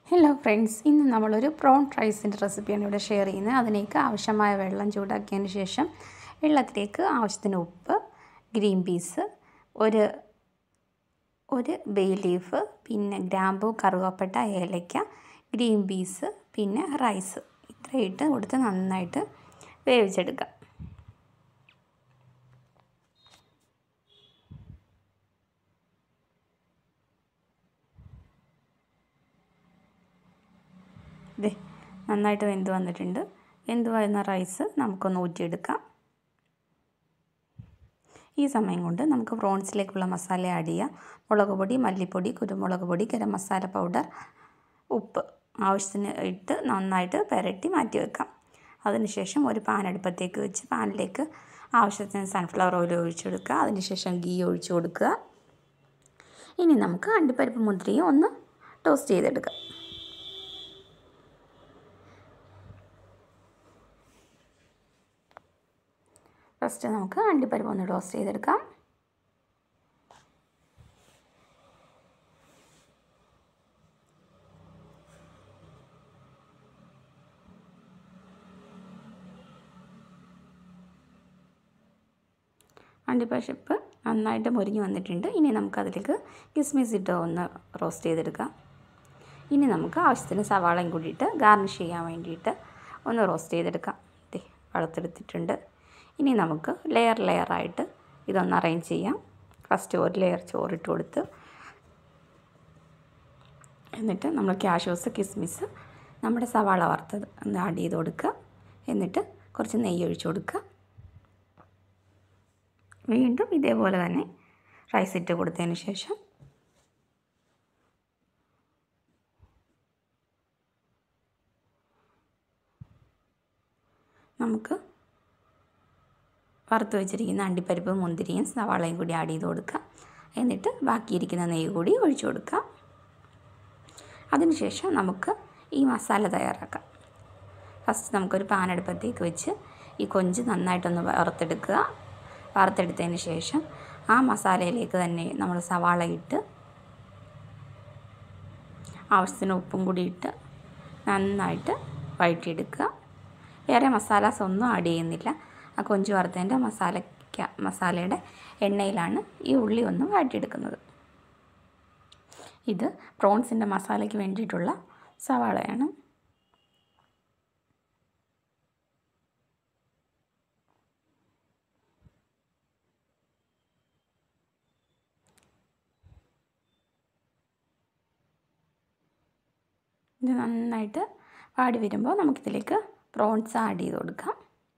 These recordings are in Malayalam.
ഹലോ ഫ്രണ്ട്സ് ഇന്ന് നമ്മളൊരു പ്രോൺ റൈസിൻ്റെ റെസിപ്പിയാണ് ഇവിടെ ഷെയർ ചെയ്യുന്നത് അതിലേക്ക് ആവശ്യമായ വെള്ളം ചൂടാക്കിയതിന് ശേഷം വെള്ളത്തിലേക്ക് ആവശ്യത്തിന് ഉപ്പ് ഗ്രീൻ പീസ് ഒരു ഒരു ബേ ലീഫ് പിന്നെ ഗ്രാമ്പു കറുവപ്പട്ട ഏലയ്ക്ക ഗ്രീൻ പീസ് പിന്നെ റൈസ് ഇത്രയിട്ട് കൊടുത്ത് നന്നായിട്ട് വേവിച്ചെടുക്കാം ഇതേ നന്നായിട്ട് വെന്ത് വന്നിട്ടുണ്ട് വെന്ത് വരുന്ന റൈസ് നമുക്കൊന്ന് ഊറ്റിയെടുക്കാം ഈ സമയം കൊണ്ട് നമുക്ക് പ്രോൺസിലേക്കുള്ള മസാല ആഡ് ചെയ്യാം മുളക് പൊടി മല്ലിപ്പൊടി കുരുമുളക് പൊടി ഗരം മസാല പൗഡർ ഉപ്പ് ആവശ്യത്തിന് ഇട്ട് നന്നായിട്ട് പുരട്ടി മാറ്റി വെക്കാം അതിനുശേഷം ഒരു പാൻ അടുപ്പത്തേക്ക് വെച്ച് പാനിലേക്ക് ആവശ്യത്തിന് സൺഫ്ലവർ ഓയിൽ ഒഴിച്ചെടുക്കുക അതിനുശേഷം ഗീ ഒഴിച്ചു കൊടുക്കുക ഇനി നമുക്ക് അണ്ടിപ്പരിപ്പ് മുന്തിരിയും ഒന്ന് ടോസ്റ്റ് ചെയ്തെടുക്കാം ഫസ്റ്റ് നമുക്ക് അണ്ടിപ്പരിപ്പ് ഒന്ന് ടോസ്റ്റ് ചെയ്തെടുക്കാം അണ്ടിപ്പരിപ്പ് നന്നായിട്ട് മുരിഞ്ഞ് വന്നിട്ടുണ്ട് ഇനി നമുക്കതിലേക്ക് കിസ്മിസ് ഇട്ട് ഒന്ന് റോസ്റ്റ് ചെയ്തെടുക്കാം ഇനി നമുക്ക് ആവശ്യത്തിന് സവാളയും കൂടിയിട്ട് ഗാർണിഷ് ചെയ്യാൻ വേണ്ടിയിട്ട് ഒന്ന് റോസ്റ്റ് ചെയ്തെടുക്കാം ദേ വറുത്തെടുത്തിട്ടുണ്ട് ഇനി നമുക്ക് ലെയർ ലെയറായിട്ട് ഇതൊന്ന് അറേഞ്ച് ചെയ്യാം ഫസ്റ്റ് ഒരു ലെയർ ചോറിട്ട് കൊടുത്ത് എന്നിട്ട് നമ്മൾ ക്യാഷ്യൂസ് കിസ്മിസ് നമ്മുടെ സവാള വറുത്തത് ഒന്ന് ആഡ് ചെയ്ത് കൊടുക്കുക എന്നിട്ട് കുറച്ച് നെയ്യ് ഒഴിച്ച് കൊടുക്കുക വീണ്ടും ഇതേപോലെ തന്നെ റൈസ് ഇട്ട് കൊടുത്തതിന് ശേഷം നമുക്ക് വറുത്ത് വെച്ചിരിക്കുന്ന അണ്ടിപ്പരിപ്പ് മുന്തിരിയും സവാളയും കൂടി ആഡ് ചെയ്ത് കൊടുക്കുക എന്നിട്ട് ബാക്കിയിരിക്കുന്ന നെയ്യ് കൂടി ഒഴിച്ചു കൊടുക്കുക അതിനുശേഷം നമുക്ക് ഈ മസാല തയ്യാറാക്കാം ഫസ്റ്റ് നമുക്കൊരു പാൻ അടുപ്പത്തേക്ക് വെച്ച് ഈ കൊഞ്ച് നന്നായിട്ടൊന്ന് വറുത്തെടുക്കുക വറുത്തെടുത്തതിന് ശേഷം ആ മസാലയിലേക്ക് തന്നെ നമ്മൾ സവാള ഇട്ട് ആവശ്യത്തിന് ഉപ്പും കൂടി ഇട്ട് നന്നായിട്ട് വഴറ്റിയെടുക്കുക വേറെ മസാലാസ് ഒന്നും ആഡ് ചെയ്യുന്നില്ല ആ കൊഞ്ച് വറുത്തതിൻ്റെ മസാലയ്ക്ക മസാലയുടെ എണ്ണയിലാണ് ഈ ഉള്ളി ഒന്ന് വഴറ്റിയെടുക്കുന്നത് ഇത് പ്രോൺസിൻ്റെ മസാലയ്ക്ക് വേണ്ടിയിട്ടുള്ള സവാളയാണ് ഇത് നന്നായിട്ട് വാടി വരുമ്പോൾ നമുക്കിതിലേക്ക് പ്രോൺസ് ആഡ് ചെയ്ത് കൊടുക്കാം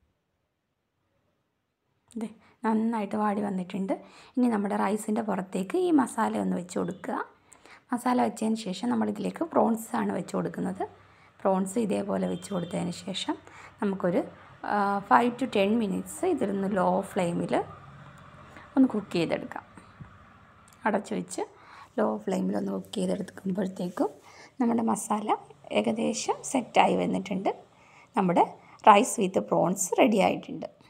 ഇത് നന്നായിട്ട് വാടി വന്നിട്ടുണ്ട് ഇനി നമ്മുടെ റൈസിൻ്റെ പുറത്തേക്ക് ഈ മസാല ഒന്ന് വെച്ച് കൊടുക്കുക മസാല വെച്ചതിന് ശേഷം നമ്മളിതിലേക്ക് പ്രോൺസ് ആണ് വെച്ച് കൊടുക്കുന്നത് പ്രോൺസ് ഇതേപോലെ വെച്ച് കൊടുത്തതിന് ശേഷം നമുക്കൊരു ഫൈവ് ടു ടെൻ മിനിറ്റ്സ് ഇതിലൊന്ന് ലോ ഫ്ലെയിമിൽ ഒന്ന് കുക്ക് ചെയ്തെടുക്കാം അടച്ചു വെച്ച് ലോ ഫ്ലെയിമിൽ ഒന്ന് കുക്ക് ചെയ്തെടുക്കുമ്പോഴത്തേക്കും നമ്മുടെ മസാല ഏകദേശം സെറ്റായി വന്നിട്ടുണ്ട് നമ്മുടെ റൈസ് വിത്ത് പ്രോൺസ് റെഡി ആയിട്ടുണ്ട്